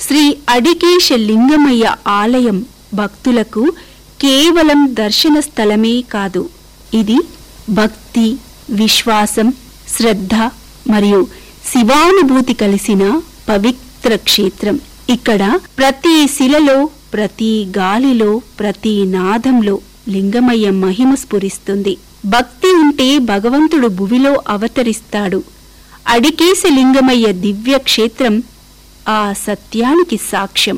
శ్రీ అడికేశ లింగమయ్య ఆలయం భక్తులకు కేవలం దర్శన స్థలమే కాదు ఇది భక్తి విశ్వాసం శ్రద్ధ మరియు శివానుభూతి కలిసిన పవిత్ర క్షేత్రం ఇక్కడ ప్రతి శిలలో ప్రతి గాలిలో ప్రతి నాదంలో లింగమయ్య మహిమ స్ఫురిస్తుంది భక్తి ఉంటే భగవంతుడు భువిలో అవతరిస్తాడు అడికేశ లింగమయ్య దివ్య క్షేత్రం ఆ సత్యానికి సాక్ష్యం